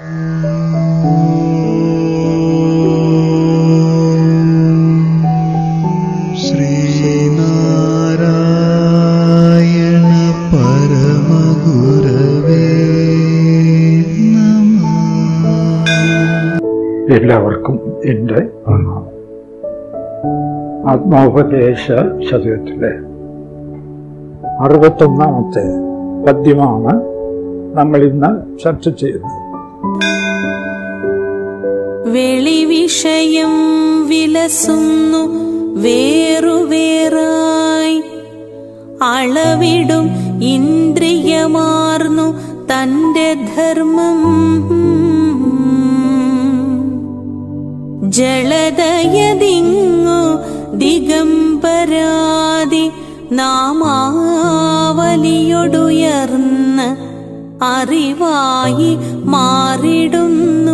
ശ്രീനാരായണ പരമഗുരവേ നമഃ എല്ലാവർക്കും എൻ്റെ പ്രണാമം ആത്മോപദേശ ശതകത്തിലെ അറുപത്തൊന്നാമത്തെ പദ്യമാണ് നമ്മൾ ഇന്ന് ചർച്ച ചെയ്യുന്നത് വെളിവിഷയം വിലസുന്നു വേറുവേറായി അളവിടും ഇന്ദ്രിയമാർന്നു തന്റെ ധർമ്മം ജളതയതിങ്ങു ദിഗംബരാതി നാമാവലിയൊടുയർന്ന് അറിവായി മാറിടുന്നു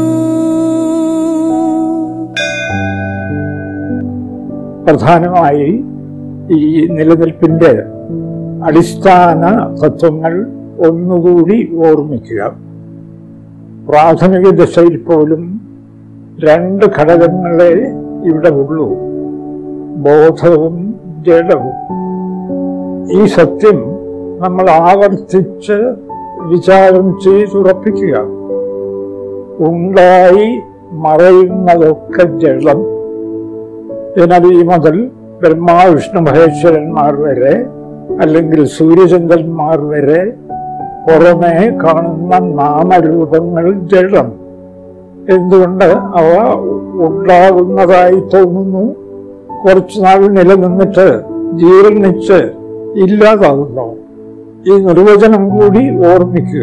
പ്രധാനമായി ഈ നിലനിൽപ്പിന്റെ അടിസ്ഥാന തത്വങ്ങൾ ഒന്നുകൂടി ഓർമ്മിക്കുക പ്രാഥമിക ദശയിൽ പോലും രണ്ട് ഘടകങ്ങളെ ഇവിടെ ഉള്ളൂ ബോധവും ജഡവും ഈ സത്യം നമ്മൾ ആവർത്തിച്ച് വിചാരം ചെയ്തുറപ്പിക്കുക ഉണ്ടായി മറയുന്നതൊക്കെ ജഡം ജനവി മുതൽ ബ്രഹ്മാ വിഷ്ണു മഹേശ്വരന്മാർ വരെ അല്ലെങ്കിൽ സൂര്യചന്ദ്രന്മാർ വരെ പുറമേ കാണുന്ന നാമരൂപങ്ങൾ ജഡം എന്തുകൊണ്ട് അവ ഉണ്ടാകുന്നതായി തോന്നുന്നു കുറച്ചു നാൾ നിലനിന്നിട്ട് ജീർണിച്ച് ഇല്ലാതാകുന്നു ഈ നിർവചനം കൂടി ഓർമ്മിക്കുക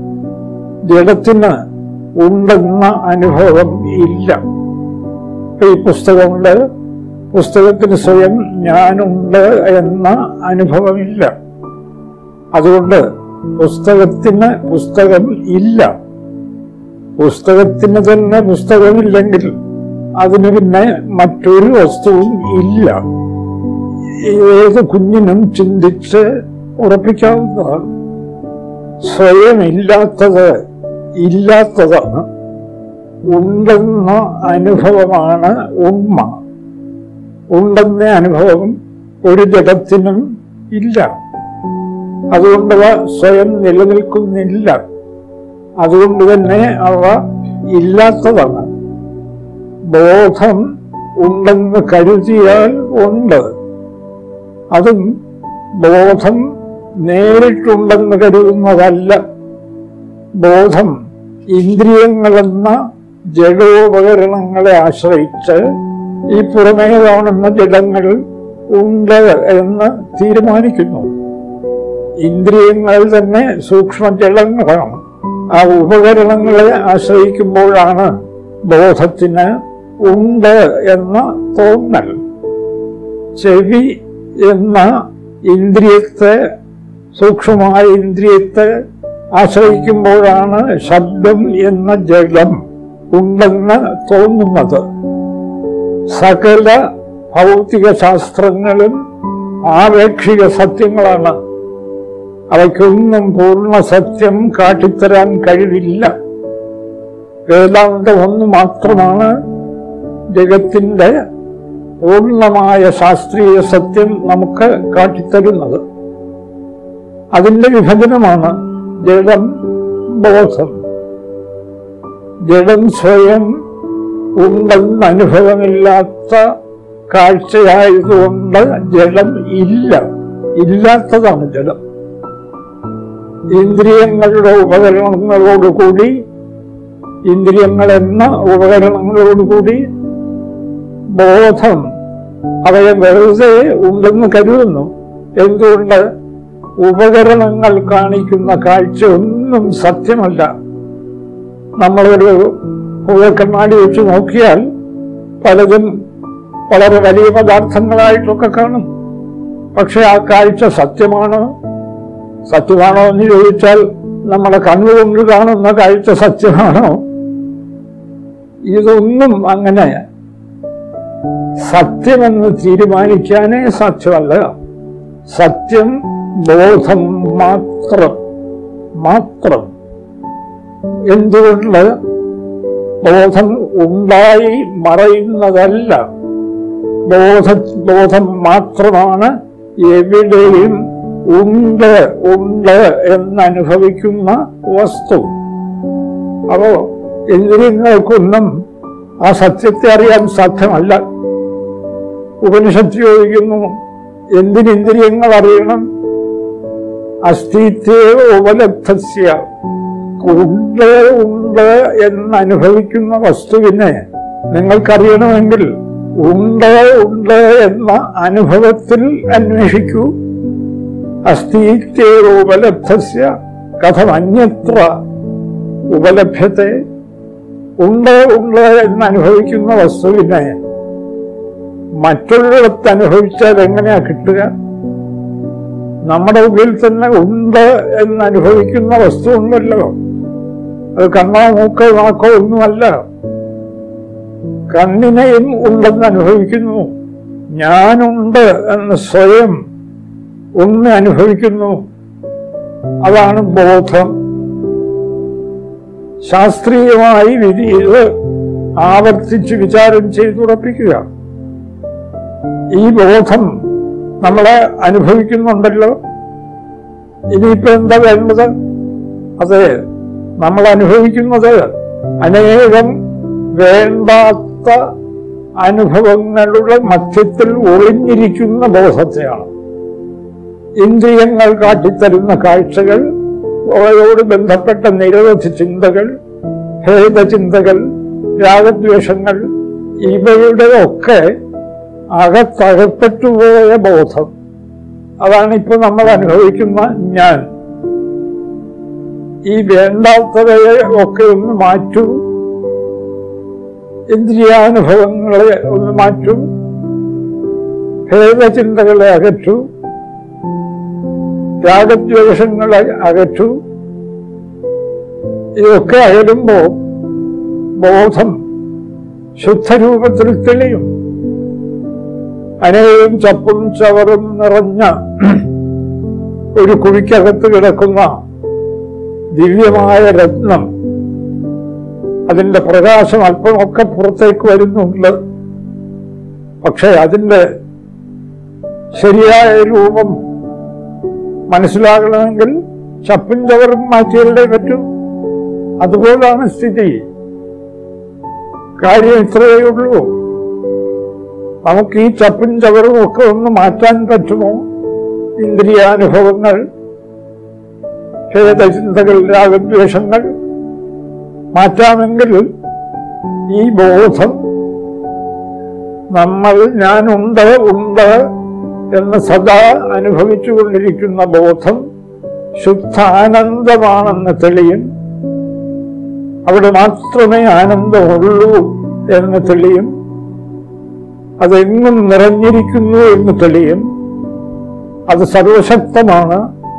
ജഡത്തിന് ഉണ്ടെന്ന അനുഭവം ഇല്ല ഇപ്പൊ ഈ പുസ്തകമുണ്ട് പുസ്തകത്തിന് സ്വയം ഞാനുണ്ട് എന്ന അനുഭവമില്ല അതുകൊണ്ട് പുസ്തകത്തിന് പുസ്തകം ഇല്ല പുസ്തകത്തിന് തന്നെ പുസ്തകമില്ലെങ്കിൽ അതിന് പിന്നെ മറ്റൊരു വസ്തുവും ഇല്ല ഏത് കുഞ്ഞിനും ചിന്തിച്ച് ഉറപ്പിക്കാവുന്നതാണ് സ്വയം ഇല്ലാത്തത് ഇല്ലാത്തതാണ് ഉണ്ടെന്ന അനുഭവമാണ് ഉണ്മ ഉണ്ടെന്ന അനുഭവം ഒരു ജഡത്തിനും ഇല്ല അതുകൊണ്ട് അവ സ്വയം നിലനിൽക്കുന്നില്ല അതുകൊണ്ട് തന്നെ അവ ഇല്ലാത്തതാണ് ബോധം ഉണ്ടെന്ന് കരുതിയാൽ ഉണ്ട് അതും ബോധം നേരിട്ടുണ്ടെന്ന് കരുതുന്നതല്ല ബോധം ഇന്ദ്രിയങ്ങളെന്ന ജഡോപകരണങ്ങളെ ആശ്രയിച്ച് ഈ പുറമേ കാണുന്ന ജഡങ്ങൾ ഉണ്ട് എന്ന് തീരുമാനിക്കുന്നു ഇന്ദ്രിയങ്ങൾ തന്നെ സൂക്ഷ്മ ജഡങ്ങളാണ് ആ ഉപകരണങ്ങളെ ആശ്രയിക്കുമ്പോഴാണ് ബോധത്തിന് ഉണ്ട് എന്ന തോന്നൽ ചെവി എന്ന ഇന്ദ്രിയത്തെ സൂക്ഷ്മമായ ഇന്ദ്രിയത്തെ ആശ്രയിക്കുമ്പോഴാണ് ശബ്ദം എന്ന ജഡം ഉണ്ടെന്ന് തോന്നുന്നത് സകല ഭൗതിക ശാസ്ത്രങ്ങളും ആപേക്ഷിക സത്യങ്ങളാണ് അവയ്ക്കൊന്നും പൂർണ്ണ സത്യം കാട്ടിത്തരാൻ കഴിവില്ല വേദാന്തം ഒന്ന് മാത്രമാണ് ജഗത്തിന്റെ പൂർണ്ണമായ ശാസ്ത്രീയ സത്യം നമുക്ക് കാട്ടിത്തരുന്നത് അതിന്റെ വിഭജനമാണ് ജഡം ബോധം ജഡം സ്വയം ഉണ്ടെന്ന് അനുഭവമില്ലാത്ത കാഴ്ചയായതുകൊണ്ട് ജഡം ഇല്ല ഇല്ലാത്തതാണ് ജഡം ഇന്ദ്രിയങ്ങളുടെ ഉപകരണങ്ങളോടുകൂടി ഇന്ദ്രിയങ്ങൾ എന്ന ഉപകരണങ്ങളോടുകൂടി ബോധം അവയെ വെറുതെ ഉണ്ടെന്ന് കരുതുന്നു എന്തുകൊണ്ട് ഉപകരണങ്ങൾ കാണിക്കുന്ന കാഴ്ച ഒന്നും സത്യമല്ല നമ്മളൊരു പുഴക്കണ്ണാടി വെച്ച് നോക്കിയാൽ പലതും വളരെ വലിയ പദാർത്ഥങ്ങളായിട്ടൊക്കെ കാണും പക്ഷെ ആ കാഴ്ച സത്യമാണോ സത്യമാണോ എന്ന് ചോദിച്ചാൽ നമ്മുടെ കണ്ണുകൊണ്ട് കാണുന്ന കാഴ്ച സത്യമാണോ ഇതൊന്നും അങ്ങനെ സത്യമെന്ന് തീരുമാനിക്കാനേ സാധ്യമല്ല സത്യം ബോധം മാത്രം മാത്രം എന്തുകൊണ്ട് ബോധം ഉണ്ടായി മറയുന്നതല്ല ബോധ ബോധം മാത്രമാണ് എവിടെയും ഉണ്ട് ഉണ്ട് എന്നനുഭവിക്കുന്ന വസ്തു അപ്പോ ഇന്ദ്രിയങ്ങൾക്കൊന്നും ആ സത്യത്തെ അറിയാൻ സാധ്യമല്ല ഉപനിഷത്ത് ചോദിക്കുന്നു എന്തിനിന്ദ്രിയങ്ങൾ അറിയണം അസ്ഥിത്വ ഉപലബ്ധസ്യ ഉണ്ട് ഉണ്ട് എന്നനുഭവിക്കുന്ന വസ്തുവിനെ നിങ്ങൾക്കറിയണമെങ്കിൽ ഉണ്ട് ഉണ്ട് എന്ന അനുഭവത്തിൽ അന്വേഷിക്കൂ അസ്ഥിത്യോപലബ്ധസ്യ കഥമന്യത്ര ഉപലഭ്യത്തെ ഉണ്ട് ഉണ്ട് എന്നനുഭവിക്കുന്ന വസ്തുവിനെ മറ്റുള്ളിടത്ത് അനുഭവിച്ചാൽ എങ്ങനെയാ കിട്ടുക നമ്മുടെ ഉള്ളിൽ തന്നെ ഉണ്ട് എന്നനുഭവിക്കുന്ന വസ്തു ഉണ്ടല്ലോ അത് കണ്ണോ മൂക്കോ നാക്കോ ഒന്നുമല്ല കണ്ണിനെയും ഉണ്ടെന്ന് അനുഭവിക്കുന്നു ഞാനുണ്ട് എന്ന് സ്വയം ഒന്ന് അനുഭവിക്കുന്നു അതാണ് ബോധം ശാസ്ത്രീയമായി വിധി ഇത് ആവർത്തിച്ച് വിചാരം ചെയ്തുറപ്പിക്കുക ഈ ബോധം നമ്മളെ അനുഭവിക്കുന്നുണ്ടല്ലോ ഇനിയിപ്പോ എന്താ വേണ്ടത് അതെ നമ്മൾ അനുഭവിക്കുന്നത് അനേകം വേണ്ടാത്ത അനുഭവങ്ങളുടെ മധ്യത്തിൽ ഒളിഞ്ഞിരിക്കുന്ന ബോധത്തെയാണ് ഇന്ദ്രിയങ്ങൾ കാട്ടിത്തരുന്ന കാഴ്ചകൾ അവയോട് ബന്ധപ്പെട്ട നിരവധി ചിന്തകൾ ഭേദചിന്തകൾ രാഗദ്വേഷങ്ങൾ ഇവയുടെ ഒക്കെ അകത്തകപ്പെട്ടുപോയ ബോധം അതാണ് ഇപ്പൊ നമ്മൾ അനുഭവിക്കുന്ന ഞാൻ ഈ വേണ്ടാത്തവയെ ഒക്കെ ഒന്ന് മാറ്റൂ ഇന്ദ്രിയാനുഭവങ്ങളെ ഒന്ന് മാറ്റൂ ഭേദചിന്തകളെ അകറ്റൂ രാഗദ്വേഷങ്ങളെ അകറ്റൂ ഇതൊക്കെ അകലുമ്പോ ബോധം ശുദ്ധരൂപത്തിൽ തെളിയും അനേകം ചപ്പും ചവറും നിറഞ്ഞ ഒരു കുഴിക്കകത്ത് കിടക്കുന്ന ദിവ്യമായ രത്നം അതിന്റെ പ്രകാശം അല്പമൊക്കെ പുറത്തേക്ക് വരുന്നുണ്ട് പക്ഷെ അതിന്റെ ശരിയായ രൂപം മനസ്സിലാകണമെങ്കിൽ ചപ്പും ചവറും മാറ്റിയല്ലേ പറ്റൂ അതുപോലാണ് സ്ഥിതി കാര്യം ഇത്രയേ ഉള്ളൂ നമുക്ക് ഈ ചപ്പും ചവറും ഒക്കെ ഒന്ന് മാറ്റാൻ പറ്റുമോ ഇന്ദ്രിയാനുഭവങ്ങൾ ഭേദചിന്തകൾ രാഗദ്വേഷങ്ങൾ മാറ്റാമെങ്കിൽ ഈ ബോധം നമ്മൾ ഞാനുണ്ട് ഉണ്ട് എന്ന് സദാ അനുഭവിച്ചുകൊണ്ടിരിക്കുന്ന ബോധം ശുദ്ധാനന്ദമാണെന്ന് തെളിയും അവിടെ മാത്രമേ ആനന്ദമുള്ളൂ എന്ന് തെളിയും അതെങ്ങും നിറഞ്ഞിരിക്കുന്നു എന്ന് തെളിയും അത് സർവശക്തമാണ്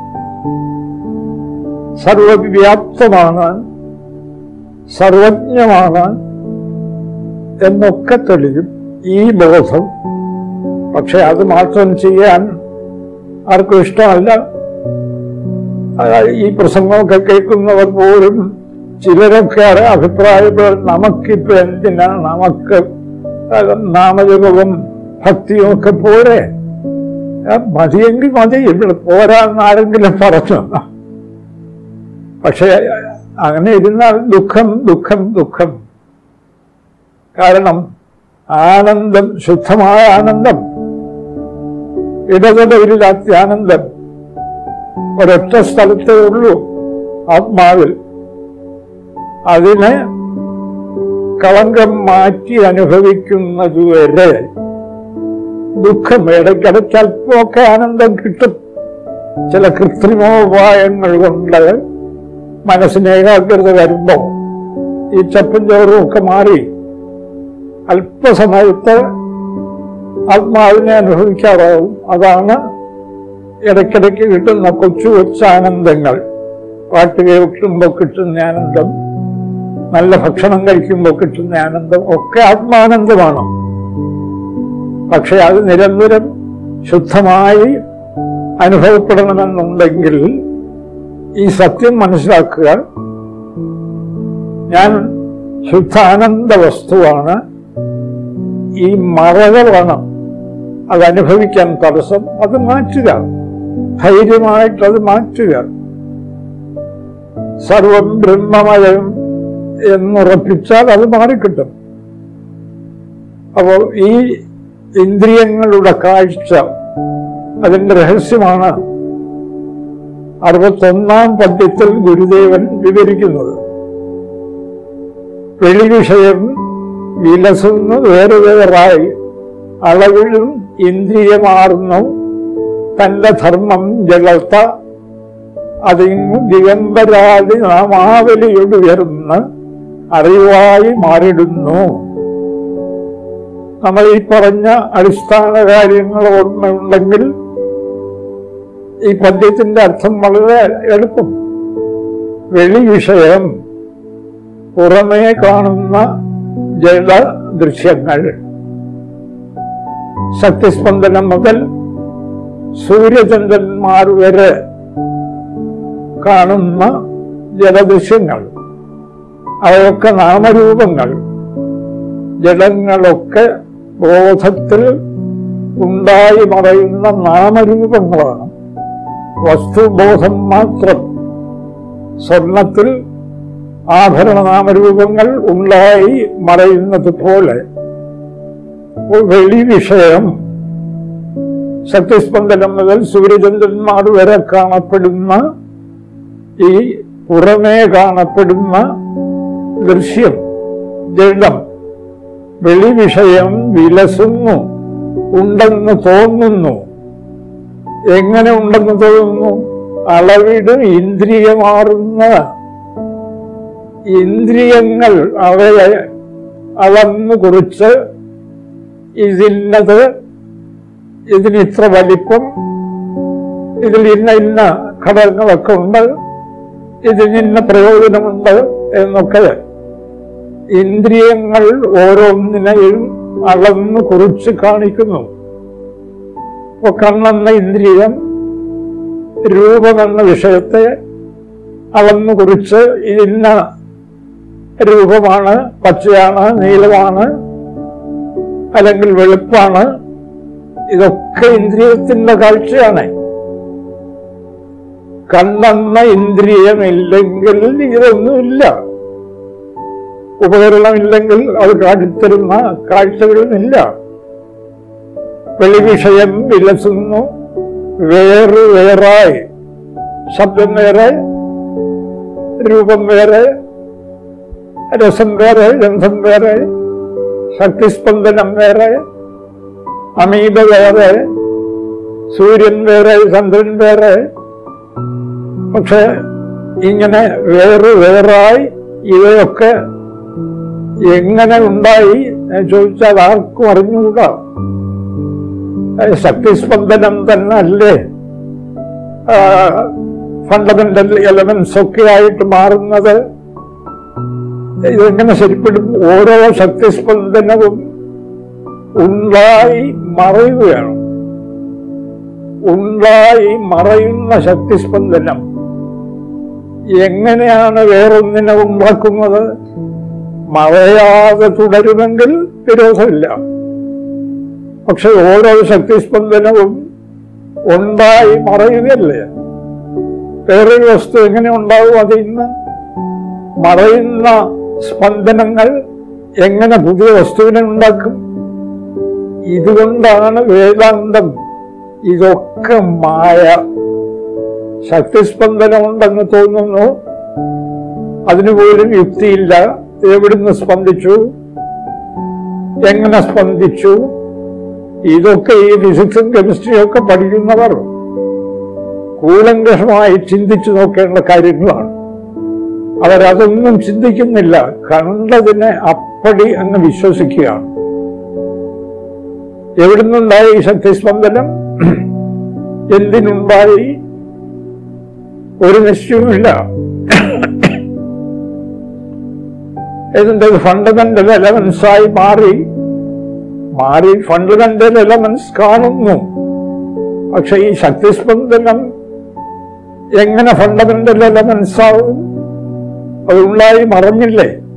സർവവ്യാപ്തമാണ് സർവജ്ഞമാണ് എന്നൊക്കെ തെളിയും ഈ ബോധം പക്ഷെ അത് മാത്രം ചെയ്യാൻ ആർക്കും ഇഷ്ടമല്ല അതായത് ഈ പ്രസംഗമൊക്കെ കേൾക്കുന്നവർ പോലും ചിലരൊക്കെ അഭിപ്രായപ്പെടും നമുക്കിപ്പോ എന്തിനാ നമുക്ക് നാമജപവും ഭക്തിയും ഒക്കെ പോരെ ആ, മതിയെങ്കിൽ മതി ഇവിടെ പോരാന്ന് ആരെങ്കിലും പറഞ്ഞു പക്ഷെ അങ്ങനെ ഇരുന്നാൽ ദുഃഖം ദുഃഖം ദുഃഖം ആനന്ദം ശുദ്ധമായ ആനന്ദം ഇടതടവില്ലാത്ത ആനന്ദം ഒരൊറ്റ സ്ഥലത്തേ ഉള്ളൂ ആത്മാവിൽ അതിനെ കളങ്കം മാറ്റി അനുഭവിക്കുന്നതുവരെ ദുഃഖം ഇടയ്ക്കിടയ്ക്ക് അല്പമൊക്കെ ആനന്ദം കിട്ടും ചില കൃത്രിമോപായങ്ങൾ കൊണ്ട് മനസ്സിന് ഏകാഗ്രത വരുമ്പോ ഈ ചപ്പും ചോറും ഒക്കെ മാറി അല്പസമയത്ത് ആത്മാവിനെ അനുഭവിക്കാറാവും അതാണ് ഇടയ്ക്കിടയ്ക്ക് കിട്ടുന്ന കൊച്ചു കൊച്ചു ആനന്ദങ്ങൾ പാട്ട് കേൾക്കുമ്പോൾ കിട്ടുന്ന ആനന്ദം നല്ല ഭക്ഷണം കഴിക്കുമ്പോൾ കിട്ടുന്ന ആനന്ദം ഒക്കെ ആത്മാനന്ദമാണ് പക്ഷെ അത് നിരന്തരം ശുദ്ധമായി അനുഭവപ്പെടണമെന്നുണ്ടെങ്കിൽ ഈ സത്യം മനസ്സിലാക്കുക ഞാൻ ശുദ്ധാനന്ദ വസ്തുവാണ് ഈ മറകളാണ് അത് അനുഭവിക്കാൻ തടസ്സം അത് മാറ്റുക ധൈര്യമായിട്ട് അത് മാറ്റുക സർവം ബ്രഹ്മമയം എന്നുറപ്പിച്ചാൽ അത് മാറിക്കിട്ടും അപ്പോൾ ഈ ഇന്ദ്രിയങ്ങളുടെ കാഴ്ച അതിന്റെ രഹസ്യമാണ് അറുപത്തൊന്നാം പദ്യത്തിൽ ഗുരുദേവൻ വിവരിക്കുന്നത് വെളി വിഷയം വിലസുന്നു വേറെ വേറായി അളവിലും ഇന്ദ്രിയമാർന്നു തന്റെ ധർമ്മം ജലത്ത അതിങ്ങു ദിഗംബരാതി നാമാവലിയൊടുയർന്ന് അറിവായി മാറിടുന്നു നമ്മൾ ഈ പറഞ്ഞ അടിസ്ഥാന കാര്യങ്ങൾ ഓർമ്മയുണ്ടെങ്കിൽ ഈ പദ്യത്തിന്റെ അർത്ഥം വളരെ എളുപ്പം വെളി വിഷയം പുറമേ കാണുന്ന ജല ദൃശ്യങ്ങൾ ശക്തിസ്പന്ദനം മുതൽ സൂര്യചന്ദ്രന്മാർ വരെ കാണുന്ന ജലദൃശ്യങ്ങൾ അവയൊക്കെ നാമരൂപങ്ങൾ ജലങ്ങളൊക്കെ ബോധത്തിൽ ഉണ്ടായി മറയുന്ന നാമരൂപങ്ങളാണ് വസ്തുബോധം മാത്രം സ്വർണത്തിൽ ആഭരണ നാമരൂപങ്ങൾ ഉണ്ടായി മറയുന്നത് പോലെ വെളി വിഷയം ശക്തിസ്പന്ദനം മുതൽ സൂര്യചന്ദ്രന്മാർ വരെ കാണപ്പെടുന്ന ഈ പുറമേ കാണപ്പെടുന്ന ദൃശ്യം ജഡം വെളി വിഷയം വിലസുന്നു ഉണ്ടെന്ന് തോന്നുന്നു എങ്ങനെ ഉണ്ടെന്ന് തോന്നുന്നു അളവിട് ഇന്ദ്രിയമാറുന്ന ഇന്ദ്രിയങ്ങൾ അവയെ അളന്നു കുറിച്ച് ഇതിന്നത് ഇതിന് ഇത്ര വലിപ്പം ഇതിൽ ഇന്ന ഇന്ന ഘടകങ്ങളൊക്കെ ഉണ്ട് ഇതിന് ഇന്ന പ്രയോജനമുണ്ട് എന്നൊക്കെ ഇന്ദ്രിയങ്ങൾ ഓരോന്നിനെയും അളന്ന് കുറിച്ച് കാണിക്കുന്നു ഇപ്പൊ കണ്ണെന്ന ഇന്ദ്രിയം രൂപമെന്ന വിഷയത്തെ അളന്നു കുറിച്ച് ഇന്ന രൂപമാണ് പച്ചയാണ് നീലമാണ് അല്ലെങ്കിൽ വെളുപ്പാണ് ഇതൊക്കെ ഇന്ദ്രിയത്തിന്റെ കാഴ്ചയാണ് കണ്ണെന്ന ഇന്ദ്രിയമില്ലെങ്കിൽ ഇതൊന്നുമില്ല ഉപകരണമില്ലെങ്കിൽ അത് കാട്ടിത്തരുന്ന കാഴ്ചകളുമില്ല വെളി വിഷയം വിലസുന്നു വേറെ വേറായി ശബ്ദം വേറെ രൂപം വേറെ രസം വേറെ ഗന്ധം വേറെ ശക്തിസ്പന്ദനം വേറെ അമീബ വേറെ സൂര്യൻ വേറെ ചന്ദ്രൻ വേറെ പക്ഷെ ഇങ്ങനെ വേറെ വേറായി ഇവയൊക്കെ എങ്ങനെ ഉണ്ടായി എന്ന് ചോദിച്ചാൽ ആർക്കും അറിഞ്ഞുകൂടാ അത് ശക്തിസ്പന്ദനം തന്നെ അല്ലേ ഫണ്ടമെന്റൽ എലമെന്റ്സ് ഒക്കെ ആയിട്ട് മാറുന്നത് ഇതെങ്ങനെ ശരിപ്പെടും ഓരോ ശക്തിസ്പന്ദനവും ഉണ്ടായി മറയുകയാണ് ഉണ്ടായി മറയുന്ന ശക്തിസ്പന്ദനം എങ്ങനെയാണ് വേറൊന്നിനെ ഉണ്ടാക്കുന്നത് മറയാതെ തുടരുമെങ്കിൽ വിരോധമില്ല പക്ഷെ ഓരോ ശക്തിസ്പന്ദനവും ഉണ്ടായി മറയുകയല്ലേ വേറൊരു വസ്തു എങ്ങനെ ഉണ്ടാവും അതിൽ നിന്ന് മറയുന്ന സ്പന്ദനങ്ങൾ എങ്ങനെ പുതിയ വസ്തുവിനെ ഉണ്ടാക്കും ഇതുകൊണ്ടാണ് വേദാന്തം ഇതൊക്കെ മായ ശക്തിസ്പന്ദനമുണ്ടെന്ന് തോന്നുന്നു അതിനുപോലും യുക്തിയില്ല എവിടുന്ന് സ്പന്ദിച്ചു എങ്ങനെ സ്പന്ദിച്ചു ഇതൊക്കെ ഈ ഫിസിക്സും കെമിസ്ട്രിയും ഒക്കെ പഠിക്കുന്നവർ കൂലങ്കഷമായി ചിന്തിച്ചു നോക്കേണ്ട കാര്യങ്ങളാണ് അവരതൊന്നും ചിന്തിക്കുന്നില്ല കണ്ടതിനെ അപ്പടി അങ്ങ് വിശ്വസിക്കുകയാണ് എവിടുന്നുണ്ടായി ഈ ശക്തിസ്പന്ദനം എന്തിനുണ്ടായി ഒരു നിശ്ചയവുമില്ല ഇതിന്റെ ഫണ്ടമെന്റൽ എലമെന്റ്സ് ആയി മാറി മാറി ഫണ്ടമെന്റൽ എലമെന്റ്സ് കാണുന്നു പക്ഷെ ഈ ശക്തിസ്പന്ദനം എങ്ങനെ ഫണ്ടമെന്റൽ എലമെന്റ്സ് ആവും അത് ഉണ്ടായി മറഞ്ഞില്ലേ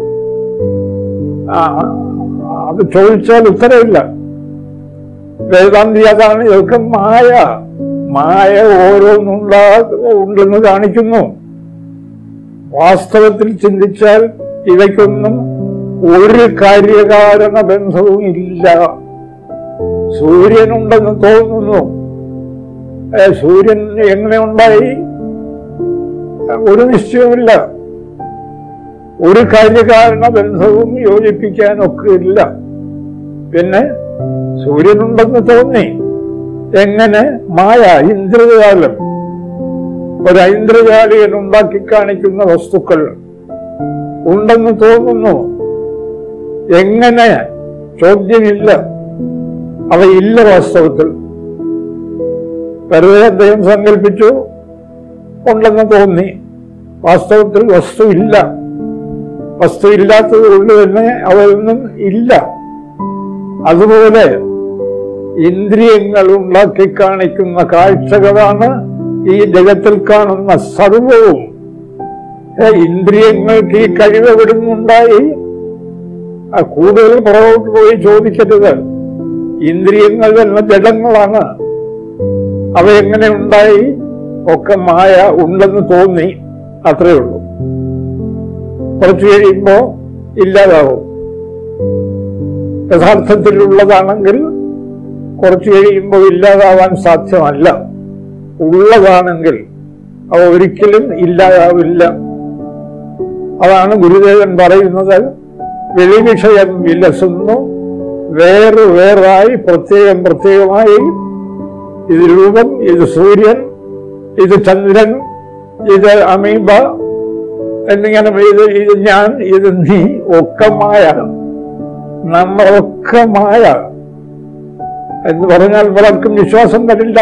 ആ, അത് ചോദിച്ചാൽ ഉത്തരവില്ല വേദാന്തി അതാണ് ഇതൊക്കെ മായ മായ ഓരോന്നുണ്ടാ ഉണ്ടെന്ന് കാണിക്കുന്നു വാസ്തവത്തിൽ ചിന്തിച്ചാൽ ഇവയ്ക്കൊന്നും ഒരു കാര്യകാരണ ബന്ധവും ഇല്ല സൂര്യനുണ്ടെന്ന് തോന്നുന്നു ഏ, സൂര്യൻ എങ്ങനെ ഉണ്ടായി ഒരു നിശ്ചയമില്ല ഒരു കാര്യകാരണ ബന്ധവും യോജിപ്പിക്കാൻ ഒക്കില്ല പിന്നെ സൂര്യനുണ്ടെന്ന് തോന്നി എങ്ങനെ മായ ഇന്ദ്രജാലം ഒരു ഐന്ദ്രജാലികൻ ഉണ്ടാക്കി കാണിക്കുന്ന വസ്തുക്കൾ ഉണ്ടെന്ന് തോന്നുന്നു എങ്ങനെ ചോദ്യമില്ല അവയില്ല വാസ്തവത്തിൽ വെറുതെ അദ്ദേഹം സങ്കല്പിച്ചു ഉണ്ടെന്ന് തോന്നി വാസ്തവത്തിൽ വസ്തു ഇല്ല വസ്തു ഇല്ലാത്തത് കൊണ്ട് തന്നെ അവയൊന്നും ഇല്ല അതുപോലെ ഇന്ദ്രിയങ്ങൾ ഉണ്ടാക്കി കാണിക്കുന്ന കാഴ്ചകളാണ് ഈ ജഗത്തിൽ കാണുന്ന സർവവും ഏ, ഇന്ദ്രിയങ്ങൾക്ക് ഈ കഴിവ് എവിടുന്നുണ്ടായി ആ, കൂടുതൽ പുറകോട്ട് പോയി ചോദിക്കരുത് ഇന്ദ്രിയങ്ങൾ തന്നെ ജഡങ്ങളാണ് അവ എങ്ങനെ ഉണ്ടായി ഒക്കെ മായ ഉണ്ടെന്ന് തോന്നി അത്രേ ഉള്ളൂ കുറച്ചു കഴിയുമ്പോ ഇല്ലാതാവും യഥാർത്ഥത്തിലുള്ളതാണെങ്കിൽ കുറച്ചു കഴിയുമ്പോൾ ഇല്ലാതാവാൻ സാധ്യമല്ല ഉള്ളതാണെങ്കിൽ അവ ഒരിക്കലും ഇല്ലാതാവില്ല അതാണ് ഗുരുദേവൻ പറയുന്നത് വെളിവിഷയം വിലസുന്നു വേറെ വേറായി പ്രത്യേകം പ്രത്യേകമായി ഇത് രൂപം ഇത് സൂര്യൻ ഇത് ചന്ദ്രൻ ഇത് അമീബ എന്നിങ്ങനെ ഇത് ഇത് ഞാൻ ഇത് നീ ഒക്കെ മായ നമ്മളൊക്കെ മായ എന്ന് പറഞ്ഞാൽ പലർക്കും വിശ്വാസം വരില്ല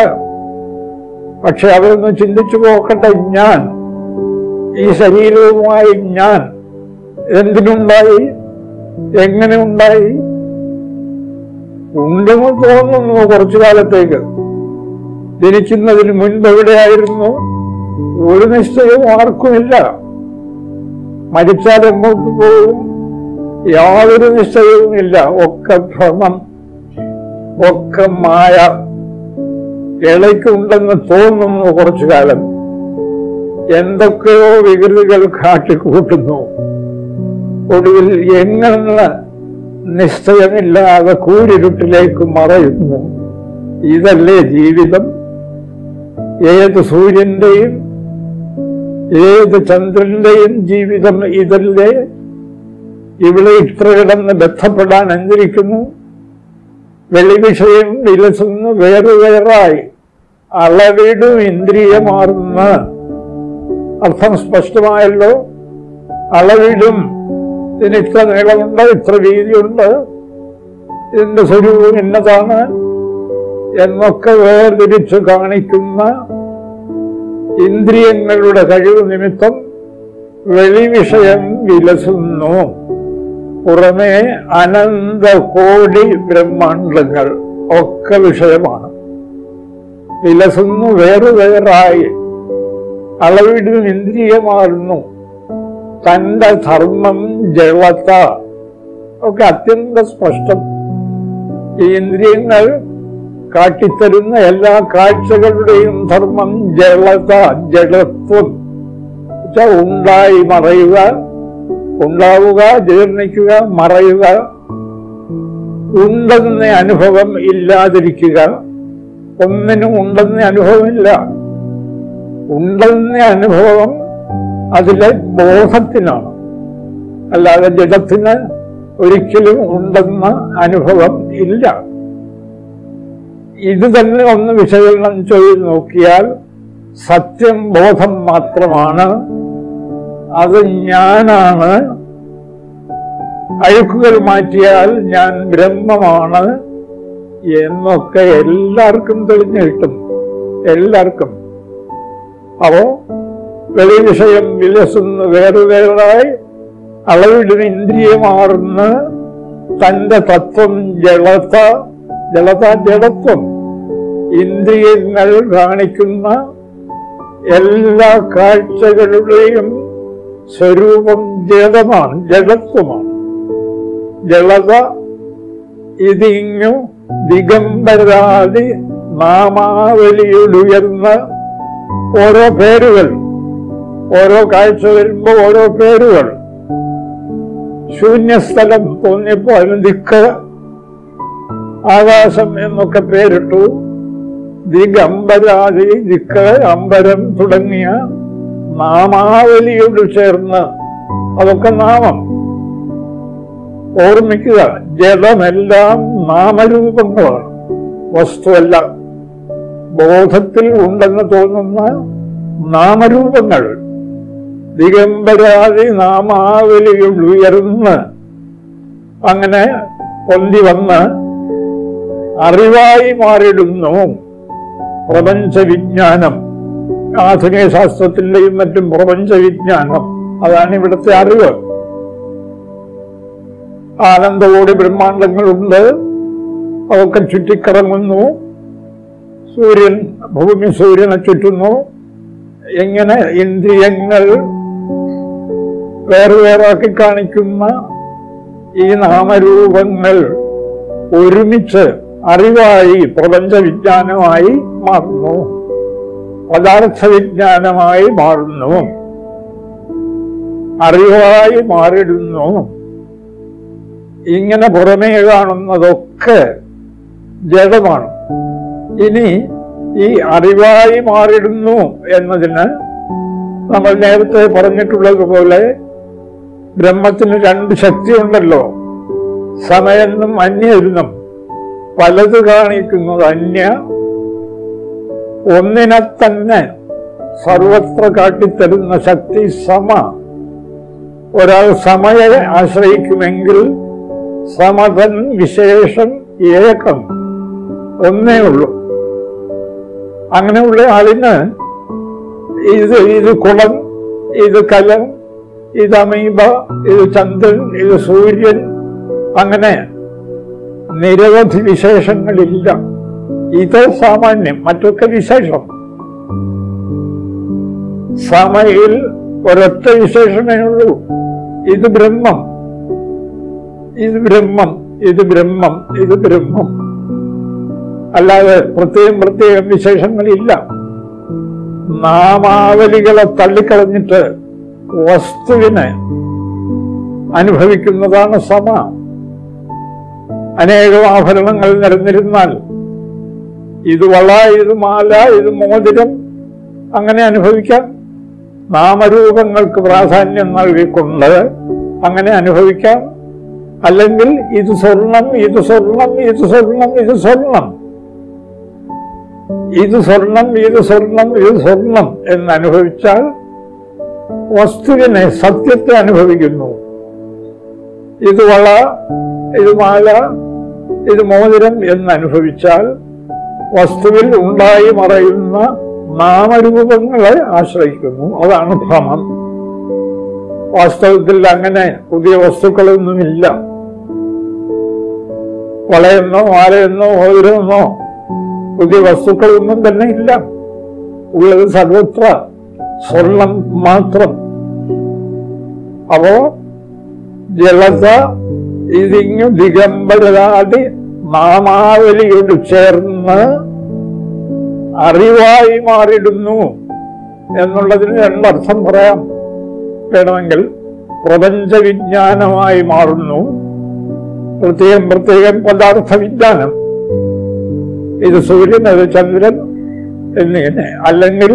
പക്ഷെ അവരൊന്ന് ചിന്തിച്ചു നോക്കട്ടെ ഞാൻ ഈ ശരീരവുമായി ഞാൻ എന്തിനുണ്ടായി എങ്ങനെ ഉണ്ടായി ഉണ്ടെന്ന് തോന്നുന്നു കുറച്ചു കാലത്തേക്ക് ജനിക്കുന്നതിന് മുൻപ് എവിടെയായിരുന്നു ഒരു നിശ്ചയവും ആർക്കുമില്ല മരിച്ചാൽ എങ്ങോട്ട് പോകും യാതൊരു നിശ്ചയവുമില്ല ഒക്കെ ഭ്രമം ഒക്കെ മായ ഇളയ്ക്കുണ്ടെന്ന് തോന്നുന്നു കുറച്ചു കാലം എന്തൊക്കെയോ വികൃതികൾ കാട്ടിക്കൂട്ടുന്നു ഒടുവിൽ എങ്ങനെ നിശ്ചയമില്ലാതെ കൂരിരുട്ടിലേക്ക് മറയുന്നു ഇതല്ലേ ജീവിതം ഏത് സൂര്യന്റെയും ഏത് ചന്ദ്രന്റെയും ജീവിതം ഇതല്ലേ ഇവിടെ ഇത്ര കിടന്ന് ബന്ധപ്പെടാൻ എന്തിരിക്കുന്നു വെളിവിഷയം വിലസുന്നു വേറെ വേറായി അളവിടും ഇന്ദ്രിയമാർന്ന അർത്ഥം സ്പഷ്ടമായല്ലോ അളവിടും ഇതിന് ഇത്ര നീളമുണ്ട് ഇത്ര വീതിയുണ്ട് ഇതിന്റെ സ്വരൂപം ഇന്നതാണ് എന്നൊക്കെ വേർതിരിച്ച് കാണിക്കുന്ന ഇന്ദ്രിയങ്ങളുടെ കഴിവ് നിമിത്തം വെളിവിഷയം വിലസുന്നു പുറമേ അനന്ത കോടി ബ്രഹ്മാണ്ടങ്ങൾ ഒക്കെ വിഷയമാണ് വിലസുന്നു വേറെ വേറായി അളവിടും ഇന്ദ്രിയമാറുന്നു തന്റെ ധർമ്മം ജളത്ത ഒക്കെ അത്യന്ത സ്പഷ്ടം ഈ ഇന്ദ്രിയങ്ങൾ കാട്ടിത്തരുന്ന എല്ലാ കാഴ്ചകളുടെയും ധർമ്മം ജളത ജഡത്വം വെച്ചാൽ ഉണ്ടായി മറയുക ഉണ്ടാവുക ജീർണിക്കുക മറയുക ഉണ്ടെന്ന അനുഭവം ഇല്ലാതിരിക്കുക ഒന്നിനും ഉണ്ടെന്ന അനുഭവമില്ല ഉണ്ടെന്ന അനുഭവം അതിലെ ബോധത്തിനാണ് അല്ലാതെ ജഡത്തിന് ഒരിക്കലും ഉണ്ടെന്ന അനുഭവം ഇല്ല ഇത് തന്നെ ഒന്ന് വിശകലനം ചെയ്ത് നോക്കിയാൽ സത്യം ബോധം മാത്രമാണ് അത് ഞാനാണ് അഴുക്കുകൾ മാറ്റിയാൽ ഞാൻ ബ്രഹ്മമാണ് എന്നൊക്കെ എല്ലാവർക്കും തെളിഞ്ഞു കിട്ടും എല്ലാവർക്കും അപ്പോ വെളി വിഷയം വിലസുന്ന വേറെ വേറായി അളവിടുന്ന ഇന്ദ്രിയമാറുന്ന തന്റെ തത്വം ജളത ജളത ജഡത്വം ഇന്ദ്രിയങ്ങൾ കാണിക്കുന്ന എല്ലാ കാഴ്ചകളുടെയും സ്വരൂപം ജഡമാണ് ജഡത്വമാണ് ജളത ഇതിങ്ങു ദിഗംബരാതി നാമാവലിയിലുയർന്ന ഓരോ പേരുകൾ ഓരോ കാഴ്ച വരുമ്പോ ഓരോ പേരുകൾ ശൂന്യസ്ഥലം തോന്നിയപ്പോ അതിന് ദിക്ക് ആകാശം എന്നൊക്കെ പേരിട്ടു ദിഗംബരാതി ദിക്ക് അമ്പരം തുടങ്ങിയ നാമാവലിയോട് ചേർന്ന് അതൊക്കെ നാമം ഓർമ്മിക്കുക ജലമെല്ലാം നാമരൂപങ്ങളാണ് വസ്തുവല്ല ബോധത്തിൽ ഉണ്ടെന്ന് തോന്നുന്ന നാമരൂപങ്ങൾ ദിഗംബരാതി നാമാവലികൾ ഉയർന്ന് അങ്ങനെ പൊന്തി വന്ന് അറിവായി മാറിയിടുന്നു പ്രപഞ്ച വിജ്ഞാനം ആധുനിക ശാസ്ത്രത്തിന്റെയും മറ്റും പ്രപഞ്ച വിജ്ഞാനം അതാണ് ഇവിടുത്തെ അറിവ് ആനന്ദകോടി ബ്രഹ്മാണ്ടങ്ങളുണ്ട് അതൊക്കെ ചുറ്റിക്കറങ്ങുന്നു സൂര്യൻ ഭൂമി സൂര്യനെ ചുറ്റുന്നു എങ്ങനെ ഇന്ദ്രിയങ്ങൾ വേറെ വേറാക്കി കാണിക്കുന്ന ഈ നാമരൂപങ്ങൾ ഒരുമിച്ച് അറിവായി പ്രപഞ്ച വിജ്ഞാനമായി മാറുന്നു പദാർത്ഥ വിജ്ഞാനമായി മാറുന്നു അറിവായി മാറിടുന്നു ഇങ്ങനെ പുറമേ കാണുന്നതൊക്കെ ജഡമാണ് ഇനി ഈ അറിവായി മാറിടുന്നു എന്നതിന് നമ്മൾ നേരത്തെ പറഞ്ഞിട്ടുള്ളതുപോലെ ബ്രഹ്മത്തിന് രണ്ട് ശക്തിയുണ്ടല്ലോ സമയെന്നും അന്യരുന്നും പലത് കാണിക്കുന്നത് അന്യ ഒന്നിനെ തന്നെ സർവത്ര കാട്ടിത്തരുന്ന ശക്തി സമ ഒരാൾ സമയെ ആശ്രയിക്കുമെങ്കിൽ സമതൻ വിശേഷം ഏകം ഒന്നേ ഉള്ളൂ അങ്ങനെയുള്ള ആളിന് ഇത് ഇത് കുളം ഇത് കലം ഇത് അമീബ ഇത് ചന്ദ്രൻ ഇത് സൂര്യൻ അങ്ങനെ നിരവധി വിശേഷങ്ങളില്ല ഇത് സാമാന്യം മറ്റൊക്കെ വിശേഷം സമയിൽ ഒരൊറ്റ വിശേഷമേ ഉള്ളൂ ഇത് ബ്രഹ്മം ഇത് ബ്രഹ്മം ഇത് ബ്രഹ്മം ഇത് ബ്രഹ്മം അല്ലാതെ പ്രത്യേകം പ്രത്യേകം വിശേഷങ്ങളില്ല നാമാവലികളെ തള്ളിക്കളഞ്ഞിട്ട് വസ്തുവിനെ അനുഭവിക്കുന്നതാണ് സമ അനേകം ആഭരണങ്ങൾ നിരന്നിരുന്നാൽ ഇത് വള ഇത് മാല ഇത് മോതിരം അങ്ങനെ അനുഭവിക്കാം നാമരൂപങ്ങൾക്ക് പ്രാധാന്യം നൽകിക്കൊണ്ട് അങ്ങനെ അനുഭവിക്കാം അല്ലെങ്കിൽ ഇത് സ്വർണം ഇത് സ്വർണം ഇത് സ്വർണം ഇത് സ്വർണം ഇത് സ്വർണം ഇത് സ്വർണം ഇത് സ്വർണം എന്ന് അനുഭവിച്ചാൽ വസ്തുവിനെ സത്യത്തെ അനുഭവിക്കുന്നു ഇത് വള ഇത് മാല ഇത് മോതിരം എന്ന് അനുഭവിച്ചാൽ വസ്തുവിൽ ഉണ്ടായി മറയുന്ന നാമരൂപങ്ങളെ ആശ്രയിക്കുന്നു അതാണ് ഭ്രമം വാസ്തവത്തിൽ അങ്ങനെ പുതിയ വസ്തുക്കളൊന്നുമില്ല വളയെന്നോ മാലയെന്നോ മോതിരമെന്നോ പുതിയ വസ്തുക്കളൊന്നും തന്നെ ഇല്ല ഉള്ളത് സർവത്ര സ്വർണം മാത്രം അപ്പോ ജലത ഇതിങ്ങു ദിഗംബരാതി നാമാവലിയോട് ചേർന്ന് അറിവായി മാറിടുന്നു എന്നുള്ളതിന് രണ്ടർത്ഥം പറയാം വേണമെങ്കിൽ പ്രപഞ്ച വിജ്ഞാനമായി മാറുന്നു പ്രത്യേകം പ്രത്യേകം പദാർത്ഥ വിജ്ഞാനം ഇത് സൂര്യൻ അത് ചന്ദ്രൻ എന്നിങ്ങനെ അല്ലെങ്കിൽ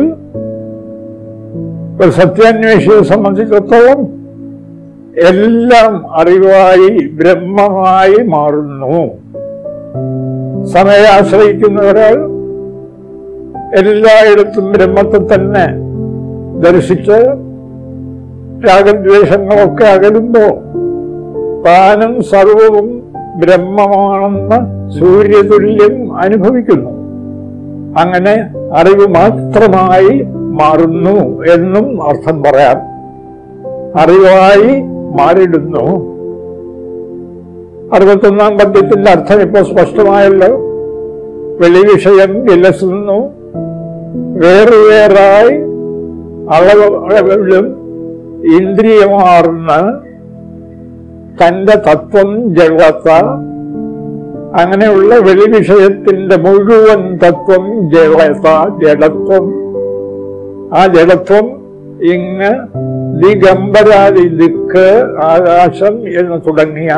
ഒരു സത്യാന്വേഷിയെ സംബന്ധിച്ചിടത്തോളം എല്ലാം അറിവായി ബ്രഹ്മമായി മാറുന്നു സമയെ ആശ്രയിക്കുന്ന ഒരാൾ എല്ലായിടത്തും ബ്രഹ്മത്തെ തന്നെ ദർശിച്ച് രാഗദ്വേഷങ്ങളൊക്കെ അകലുമ്പോ താനും സർവവും ബ്രഹ്മമാണെന്ന് സൂര്യതുല്യം അനുഭവിക്കുന്നു അങ്ങനെ അറിവ് മാത്രമായി മാറുന്നു എന്നും അർത്ഥം പറയാം അറിവായി മാറിടുന്നു അറുപത്തൊന്നാം പദ്യത്തിന്റെ അർത്ഥം ഇപ്പൊ സ്പഷ്ടമായല്ലോ വെളി വിഷയം വിലസുന്നു വേറുവേറായി അളവിലും ഇന്ദ്രിയമാർന്ന് തന്റെ തത്വം ജഗത്ത അങ്ങനെയുള്ള വെളി വിഷയത്തിന്റെ മുഴുവൻ തത്വം ജഗത ജഡത്വം ആ ജഡത്വം ഇങ്ങ് ദിഗംബരാദി ദിക്ക് ആകാശം എന്ന് തുടങ്ങിയ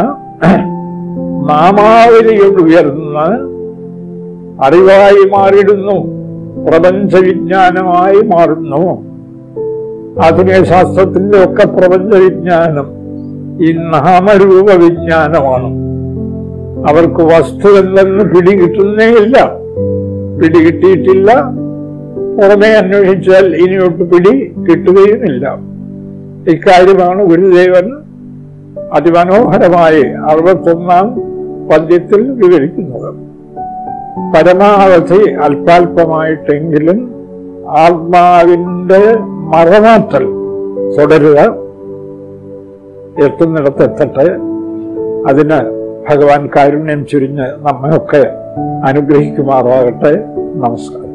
നാമാവലിയോട് ഉയർന്ന് അറിവായി മാറിയിടുന്നു പ്രപഞ്ച വിജ്ഞാനമായി മാറുന്നു ആധുനിക ശാസ്ത്രത്തിന്റെ ഒക്കെ പ്രപഞ്ച വിജ്ഞാനം ഈ നാമരൂപ വിജ്ഞാനമാണ് അവർക്ക് വസ്തു എന്തെന്ന് പിടികിട്ടുന്നേയില്ല പിടികിട്ടിയിട്ടില്ല പുറമെ അന്വേഷിച്ചാൽ ഇനിയൊട്ട് പിടി കിട്ടുകയുമില്ല ഇക്കാര്യമാണ് ഗുരുദേവൻ അതിമനോഹരമായി അറുപത്തൊന്നാം പദ്യത്തിൽ വിവരിക്കുന്നത് പരമാവധി അല്പാൽപമായിട്ടെങ്കിലും ആത്മാവിന്റെ മറമാറ്റൽ തുടരുക എത്തുന്നിടത്ത് എത്തട്ടെ അതിന് ഭഗവാൻ കാരുണ്യം ചുരിഞ്ഞ് നമ്മയൊക്കെ അനുഗ്രഹിക്കുമാറാകട്ടെ നമസ്കാരം